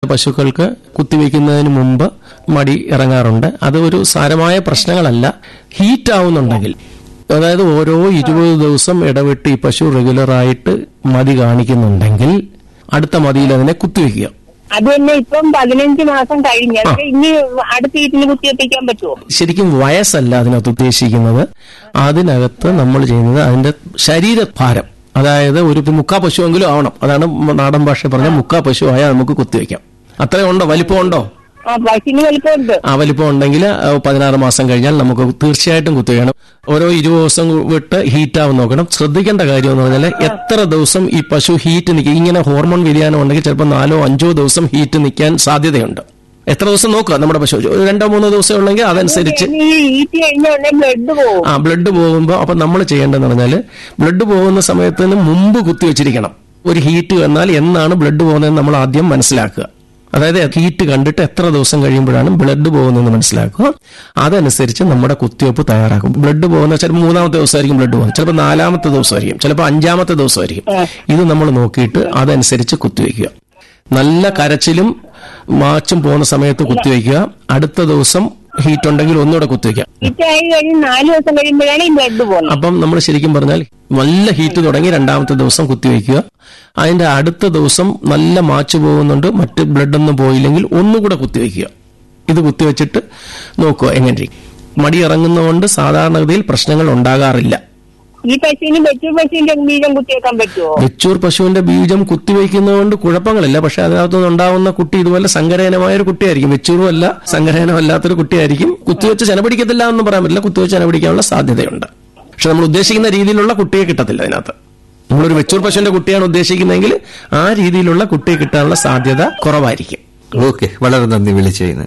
പശുക്കൾക്ക് കുത്തിവെക്കുന്നതിന് മുമ്പ് മടി ഇറങ്ങാറുണ്ട് അത് ഒരു സാരമായ പ്രശ്നങ്ങളല്ല ഹീറ്റ് ആവുന്നുണ്ടെങ്കിൽ അതായത് ഓരോ ഇരുപത് ദിവസം ഇടവിട്ട് ഈ പശു റെഗുലറായിട്ട് മതി കാണിക്കുന്നുണ്ടെങ്കിൽ അടുത്ത മതിയിൽ അതിനെ കുത്തിവെക്കുക അത് തന്നെ ഇപ്പം പതിനഞ്ച് മാസം കഴിഞ്ഞ് അതൊക്കെ ഇനി അടുത്ത വീട്ടിൽ കുത്തിവെപ്പിക്കാൻ പറ്റുമോ ശരിക്കും വയസ്സല്ല അതിനകത്ത് ഉദ്ദേശിക്കുന്നത് അതിനകത്ത് നമ്മൾ ചെയ്യുന്നത് അതിന്റെ ശരീരഭാരം അതായത് ഒരു മുക്കാ പശുവെങ്കിലും ആവണം അതാണ് നാടൻ ഭാഷ പറഞ്ഞ മുക്കാ പശു ആയാൽ നമുക്ക് കുത്തിവെക്കാം അത്രയും ഉണ്ടോ വലിപ്പമുണ്ടോ ആ പശുവിന് വലിപ്പമുണ്ട് ആ വലിപ്പം ഉണ്ടെങ്കിൽ ആ, പതിനാറ് മാസം കഴിഞ്ഞാൽ നമുക്ക് തീർച്ചയായിട്ടും കുത്തിവെക്കണം ഓരോ ഇരുപത് ദിവസം വിട്ട് ഹീറ്റ് ആവും നോക്കണം ശ്രദ്ധിക്കേണ്ട കാര്യം എന്ന് പറഞ്ഞാൽ എത്ര ദിവസം ഈ പശു ഹീറ്റ് നിൽക്കും ഇങ്ങനെ ഹോർമോൺ വ്യതിയാനം ഉണ്ടെങ്കിൽ ചിലപ്പോൾ നാലോ അഞ്ചോ ദിവസം ഹീറ്റ് നിൽക്കാൻ സാധ്യതയുണ്ട് എത്ര ദിവസം നോക്കുക നമ്മുടെ പശു ഒരു രണ്ടോ മൂന്നോ ദിവസം ഉണ്ടെങ്കിൽ അതനുസരിച്ച് ഈ ഈറ്റ് കഴിഞ്ഞ ഉടനെ ബ്ലഡ് പോകും ആ ബ്ലഡ് പോകുമ്പോൾ അപ്പൊ നമ്മൾ ചെയ്യേണ്ടതെന്ന് പറഞ്ഞാൽ ബ്ലഡ് പോകുന്ന സമയത്തിന് മുമ്പ് കുത്തിവെച്ചിരിക്കണം ഒരു ഹീറ്റ് വന്നാൽ എന്നാണ് ബ്ലഡ് പോകുന്നതെന്ന് നമ്മൾ ആദ്യം മനസ്സിലാക്കുക അതായത് ഹീറ്റ് കണ്ടിട്ട് എത്ര ദിവസം കഴിയുമ്പോഴാണ് ബ്ലഡ് പോകുന്നതെന്ന് മനസ്സിലാക്കുക അതനുസരിച്ച് നമ്മുടെ കുത്തിവെപ്പ് തയ്യാറാക്കും ബ്ലഡ് പോകുന്ന ചിലപ്പോൾ മൂന്നാമത്തെ ദിവസമായിരിക്കും ബ്ലഡ് പോകുന്നത് ചിലപ്പോൾ നാലാമത്തെ ദിവസമായിരിക്കും ചിലപ്പോൾ അഞ്ചാമത്തെ ദിവസമായിരിക്കും ഇത് നമ്മൾ നോക്കിയിട്ട് അതനുസരിച്ച് കുത്തിവെക്കുക നല്ല കരച്ചിലും മാച്ചും പോകുന്ന സമയത്ത് കുത്തിവെക്കുക അടുത്ത ദിവസം ഹീറ്റ് ഉണ്ടെങ്കിൽ ഒന്നുകൂടെ കുത്തിവെക്കുക ഈറ്റ് ആയി കഴിഞ്ഞ് നാല് ദിവസം കഴിയുമ്പോഴാണ് ഈ ബ്ലഡ് പോകുന്നത് അപ്പം നമ്മൾ ശരിക്കും പറഞ്ഞാൽ നല്ല ഹീറ്റ് തുടങ്ങി രണ്ടാമത്തെ ദിവസം കുത്തിവെക്കുക അതിന്റെ അടുത്ത ദിവസം നല്ല മാച്ച് പോകുന്നുണ്ട് മറ്റ് ബ്ലഡ് ഒന്നും പോയില്ലെങ്കിൽ ഒന്നുകൂടെ കുത്തിവെക്കുക ഇത് കുത്തിവെച്ചിട്ട് നോക്കുക എങ്ങനെ ഇരിക്കും. മടി ഇറങ്ങുന്നതുകൊണ്ട് സാധാരണഗതിയിൽ പ്രശ്നങ്ങൾ ഉണ്ടാകാറില്ല ഈ പശുവിന് വെച്ചു പശുവിന്റെ ബീജം കുത്തിവെക്കാൻ പറ്റുമോ വെച്ചൂർ പശുവിന്റെ ബീജം കുത്തിവെക്കുന്നതുകൊണ്ട് കുഴപ്പങ്ങളില്ല പക്ഷെ അതിനകത്തുനിന്ന് ഉണ്ടാവുന്ന കുട്ടി ഇതുപോലെ സങ്കരയനമായ ഒരു കുട്ടിയായിരിക്കും വെച്ചൂറും അല്ല സങ്കരയനം അല്ലാത്തൊരു കുട്ടിയായിരിക്കും കുത്തിവെച്ച് ചെനപിടിക്കത്തില്ല എന്ന് പറയാൻ പറ്റില്ല കുത്തിവെച്ച് ചെനപിടിക്കാനുള്ള സാധ്യതയുണ്ട് പക്ഷെ നമ്മൾ ഉദ്ദേശിക്കുന്ന രീതിയിലുള്ള കുട്ടിയെ കിട്ടത്തില്ല അതിനകത്ത് നമ്മളൊരു വെച്ചൂർ പശുവിന്റെ കുട്ടിയാണ് ഉദ്ദേശിക്കുന്നതെങ്കിൽ ആ രീതിയിലുള്ള കുട്ടിയെ കിട്ടാനുള്ള സാധ്യത കുറവായിരിക്കും ഓക്കെ വളരെ നന്ദി വിളിച്ചതിന്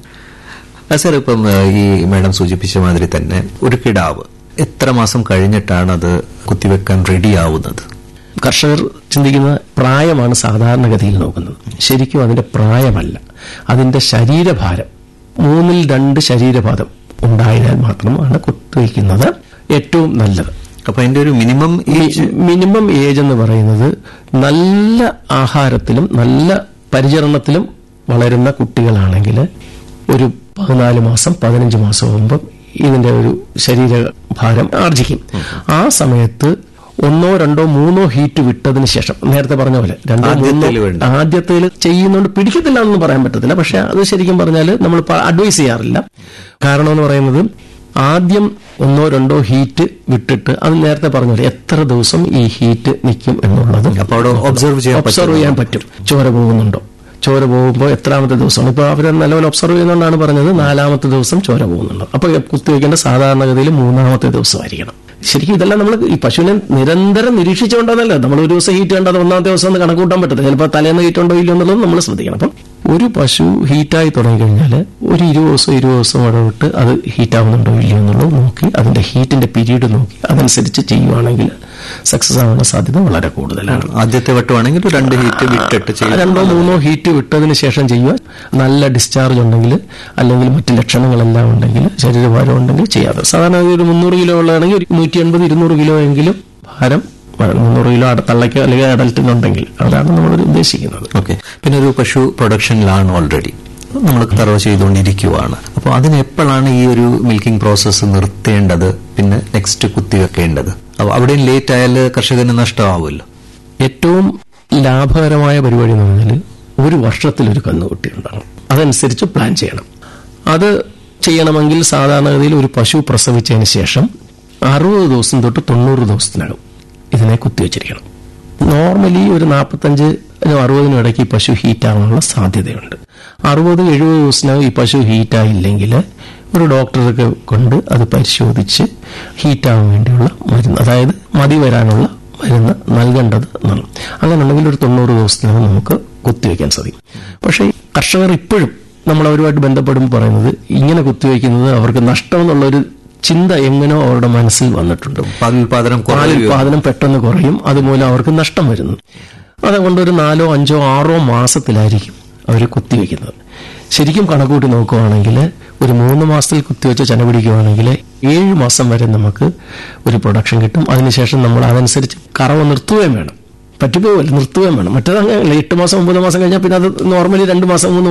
ആ, സാർ ഇപ്പം ആ, ഈ മാഡം സൂചിപ്പിച്ച മാതിരി തന്നെ ഒരു കിടാവ് എത്ര മാസം കഴിഞ്ഞിട്ടാണ് അത് കുത്തിവെക്കാൻ റെഡി ആവുന്നത് കർഷകർ ചിന്തിക്കുന്ന പ്രായമാണ് സാധാരണഗതിയിൽ നോക്കുന്നത് ശരിക്കും അതിന്റെ പ്രായമല്ല അതിന്റെ ശരീരഭാരം മൂന്നിൽ രണ്ട് ശരീരഭാരം ഉണ്ടായാൽ മാത്രമാണ് കുത്തിവയ്ക്കുന്നത് ഏറ്റവും നല്ലത് അപ്പൊ അതിന്റെ ഒരു മിനിമം ഏജ് മിനിമം ഏജ് എന്ന് പറയുന്നത് നല്ല ആഹാരത്തിലും നല്ല പരിചരണത്തിലും വളരുന്ന കുട്ടികളാണെങ്കിൽ ഒരു പതിനാല് മാസം പതിനഞ്ച് മാസം ആകുമ്പം ഇതിന്റെ ഒരു ശരീരഭാരം ആർജിക്കും ആ സമയത്ത് ഒന്നോ രണ്ടോ മൂന്നോ ഹീറ്റ് വിട്ടതിന് ശേഷം നേരത്തെ പറഞ്ഞ പോലെ രണ്ടോ ആദ്യത്തേല് മൂന്നോ വേണ്ട. ആദ്യത്തേൽ ചെയ്യുന്നതുകൊണ്ട് പിടിക്കത്തില്ല എന്ന് പറയാൻ പറ്റത്തില്ല പക്ഷെ അത് ശരിക്കും പറഞ്ഞാൽ നമ്മൾ അഡ്വൈസ് ചെയ്യാറില്ല കാരണം എന്ന് പറയുന്നത് ആദ്യം ഒന്നോ രണ്ടോ ഹീറ്റ് വിട്ടിട്ട് അത് നേരത്തെ പറഞ്ഞ പോലെ എത്ര ദിവസം ഈ ഹീറ്റ് നിൽക്കും എന്നുള്ളത് അപ്പൊ അവിടെ ഒബ്സർവ് ചെയ്യാൻ ഒബ്സർവ് ചെയ്യാൻ പറ്റും ചോര പോകുന്നുണ്ടോ ചോര പോകുമ്പോൾ എത്രാമത്തെ ദിവസമാണ് ഇപ്പൊ അവർ നല്ലപോലെ ഒബ്സർവ് ചെയ്യുന്നതുകൊണ്ടാണ് പറഞ്ഞത് നാലാമത്തെ ദിവസം ചോര പോകുന്നുണ്ട് അപ്പൊ കുത്തിവെക്കേണ്ട സാധാരണഗതിയിൽ മൂന്നാമത്തെ ദിവസമായിരിക്കണം ശരിക്കും ഇതെല്ലാം നമ്മൾ ഈ പശുവിനെ നിരന്തരം നിരീക്ഷിച്ചുകൊണ്ടതല്ല നമ്മൾ ഒരു ദിവസം ഹീറ്റ് കണ്ടത് ഒന്നാമത്തെ ദിവസം ഒന്ന് കണക്ക് കൂട്ടാൻ പറ്റത്തില്ല ചിലപ്പോൾ തലേന്ന് ഹീറ്റ് ഉണ്ടോ ഇല്ലയോ എന്നുള്ളത് നമ്മൾ ശ്രദ്ധിക്കണം അപ്പം ഒരു പശു ഹീറ്റായി തുടങ്ങിക്കഴിഞ്ഞാൽ ഒരു ഇരുപത് ദിവസം ഇരുപത് ദിവസം ഇടവിട്ട് അത് ഹീറ്റ് ആവുന്നുണ്ടോ ഇല്ലയോ എന്നുള്ളത് നോക്കി അതിന്റെ ഹീറ്റിന്റെ പീരീഡ് നോക്കി അതനുസരിച്ച് ചെയ്യുവാണെങ്കിൽ സക്സസ് ആവാനുള്ള സാധ്യത വളരെ കൂടുതലാണ് ആദ്യത്തെ വട്ടമാണെങ്കിൽ ഒരു രണ്ട് ഹീറ്റ് വിട്ടിട്ട് ചെയ്യും രണ്ടോ മൂന്നോ ഹീറ്റ് വിട്ടതിന് ശേഷം ചെയ്യുക നല്ല ഡിസ്ചാർജ് ഉണ്ടെങ്കിൽ അല്ലെങ്കിൽ മറ്റ് ലക്ഷണങ്ങളെല്ലാം ഉണ്ടെങ്കിൽ ശരീരഭാരം ഉണ്ടെങ്കിൽ ചെയ്യാതെ സാധാരണ ഒരു മുന്നൂറ് കിലോ ഉള്ളതാണെങ്കിൽ ഒരു നൂറ്റി എൺപത് ഇരുന്നൂറ് കിലോ എങ്കിലും ഭാരം വേണം. മുന്നൂറ് കിലോ അട- തള്ളയ്ക്ക് അല്ലെങ്കിൽ അഡൽറ്റിനുണ്ടെങ്കിൽ അതാണ് നമ്മൾ ഉദ്ദേശിക്കുന്നത് ഓക്കെ പിന്നെ ഒരു പശു പ്രൊഡക്ഷനിലാണ് ഓൾറെഡി നമ്മൾ കറവ് ചെയ്തുകൊണ്ടിരിക്കുവാണ് അപ്പോൾ അതിന് എപ്പോഴാണ് ഈ ഒരു മിൽക്കിംഗ് പ്രോസസ്സ് നിർത്തേണ്ടത് പിന്നെ നെക്സ്റ്റ് കുത്തിവെക്കേണ്ടത് അപ്പോൾ അവിടെയും ലേറ്റ് ആയാൽ കർഷകന് നഷ്ടമാവുമല്ലോ ഏറ്റവും ലാഭകരമായ പരിപാടി എന്ന് പറഞ്ഞാൽ ഒരു വർഷത്തിൽ ഒരു കന്നുകുട്ടി ഉണ്ടാകും അതനുസരിച്ച് പ്ലാൻ ചെയ്യണം അത് ചെയ്യണമെങ്കിൽ സാധാരണഗതിയിൽ ഒരു പശു പ്രസവിച്ചതിന് ശേഷം അറുപത് ദിവസം തൊട്ട് തൊണ്ണൂറ് ദിവസത്തിനകം ഇതിനെ കുത്തിവെച്ചിരിക്കണം നോർമലി ഒരു നാൽപ്പത്തഞ്ച് അറുപതിനും ഇടയ്ക്ക് ഈ പശു ഹീറ്റ് ആവാനുള്ള സാധ്യതയുണ്ട് അറുപത് എഴുപത് ദിവസത്തിനകം ഈ പശു ഹീറ്റ് ആയില്ലെങ്കിൽ ഒരു ഡോക്ടറൊക്കെ കൊണ്ട് അത് പരിശോധിച്ച് ഹീറ്റ് ആവാൻ വേണ്ടിയുള്ള മരുന്ന് അതായത് മതി വരാനുള്ള മരുന്ന് നൽകേണ്ടത് എന്നാണ് അങ്ങനെയുണ്ടെങ്കിൽ ഒരു തൊണ്ണൂറ് ദിവസത്തിനകം നമുക്ക് കുത്തിവെക്കാൻ സാധിക്കും പക്ഷേ ഈ കർഷകർ ഇപ്പോഴും നമ്മൾ അവരുമായിട്ട് ബന്ധപ്പെടുമ്പോൾ പറയുന്നത് ഇങ്ങനെ കുത്തിവെക്കുന്നത് അവർക്ക് നഷ്ടമെന്നുള്ള ഒരു ചിന്ത എങ്ങനെയോ അവരുടെ മനസ്സിൽ വന്നിട്ടുണ്ട് പാലുൽപാദനം കുറയുകയോ പാലുൽപാദനം പെട്ടെന്ന് കുറയും അതുമൂലം അവർക്ക് നഷ്ടം വരുന്നു അതുകൊണ്ട് ഒരു നാലോ അഞ്ചോ ആറോ മാസത്തിലായിരിക്കും അവർ കുത്തിവെക്കുന്നത് ശരിക്കും കണക്കൂട്ടി നോക്കുവാണെങ്കിൽ ഒരു മൂന്ന് മാസത്തിൽ കുത്തിവെച്ച് ചെന പിടിക്കുവാണെങ്കിൽ ഏഴ് മാസം വരെ നമുക്ക് ഒരു പ്രൊഡക്ഷൻ കിട്ടും അതിനുശേഷം നമ്മൾ അതനുസരിച്ച് കറവ് നിർത്തുകയും വേണം പറ്റിപ്പോവില്ല നിർത്തുകയും വേണം മറ്റേത് അങ്ങനെയല്ല എട്ട് മാസം ഒമ്പത് മാസം കഴിഞ്ഞാൽ പിന്നെ അത് നോർമലി രണ്ട് മാസം മൂന്ന്